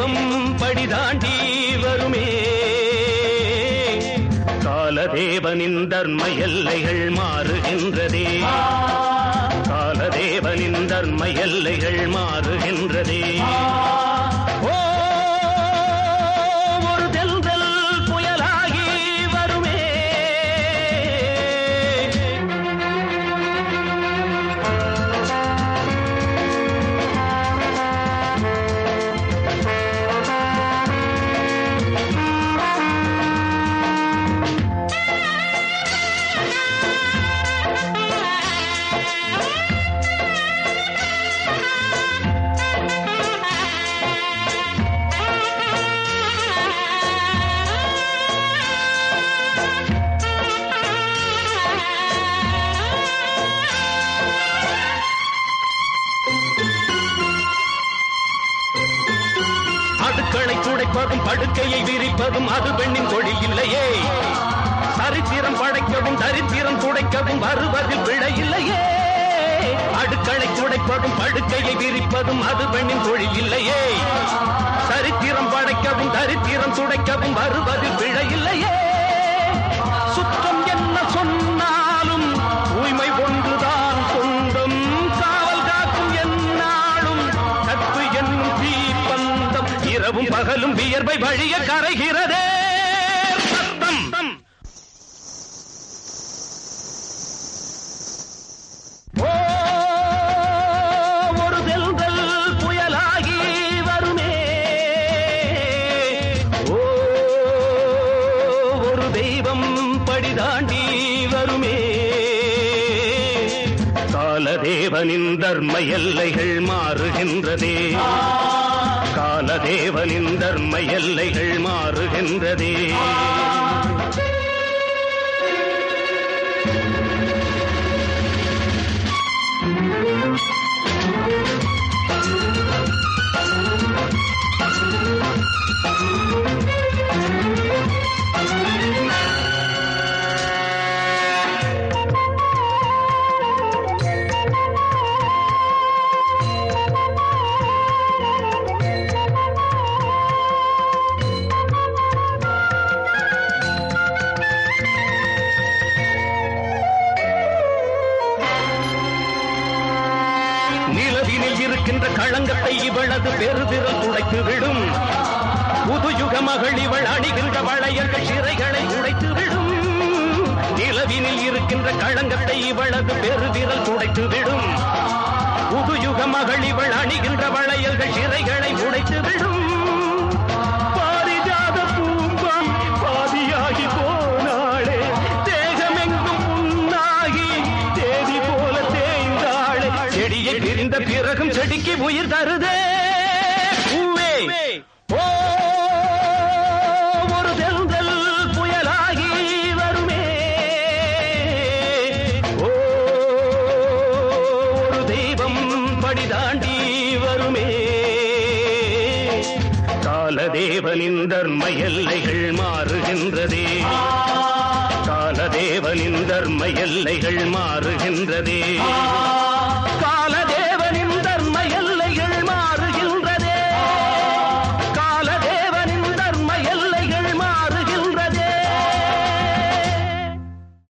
தெய்வம் படிதாண்டி வருமே காலதேவனின் தர்ம எல்லைகள் மாறுகின்றதே காலதேவனின் தர்ம எல்லைகள் மாறுகின்றதே ஓ, ஒரு தெல்தல் புயலாகி வருமே அடுக்களை துடைப்பதும் படுக்கையை விரிப்பதும் அது பெண்ணின் தொழில் இல்லையே சரித்திரம் படைக்கவும் தரித்திரம் துடைக்கவும் வருவதில் பிழை இல்லையே அடுக்களை துடைப்பதும் படுக்கையை விரிப்பதும் அது பெண்ணின் தொழில் இல்லையே சரித்திரம் படைக்கவும் தரித்திரம் துடைக்கவும் வருவதில் பிழை இல்லையே சுத்தம் என்ன சொன்னாலும் தூய்மை ஒன்றுதான் சொந்தம் காவல் காக்கும் என்னாலும் கற்பு என்னும் தீப்பந்தம் இரவும் பகலும் வியர்வை வழிய கரைகிறதே சத்தம் ஓ, ஒரு தெல்தல் புயலாகி வருமே ஓ, ஒரு தெய்வம் படிதாண்டி வருமே காலதேவனின் தர்ம எல்லைகள் மாறுகின்றதே காலதேவனின் தர்ம எல்லைகள் மாறுகின்றதே நிலவினில் இருக்கின்ற களங்கத்தை இவளது பெருதிரல் துடைத்து விடும் புதுயுக மகள் இவள் அணிகின்ற வளையர்கள் சிறைகளை உடைத்து விடும் நிலவினில் இருக்கின்ற களங்கத்தை இவளது பெருவிரல் துடைத்து விடும் புதுயுக மகள் இவள் அணிகின்ற வளையல்கள் சிறைகளை உடைத்து விடும் பாரிஜாத பூங்கான் பாதியாகி போனாளே தேகமெங்கும் புண்ணாகி தேதி போல தேய்ந்தாளே செடியை பிரிந்த பிறகும் செடிக்கு உயிர் தருதே பூவே ஓ ஒரு தெல்தல் புயலாகி வருமே ஓ ஒரு தெய்வம் படிதாண்டி வருமே காலதேவனின் தர்ம எல்லைகள் மாறுகின்றதே காலதேவனின் தர்ம எல்லைகள் மாறுகின்றதே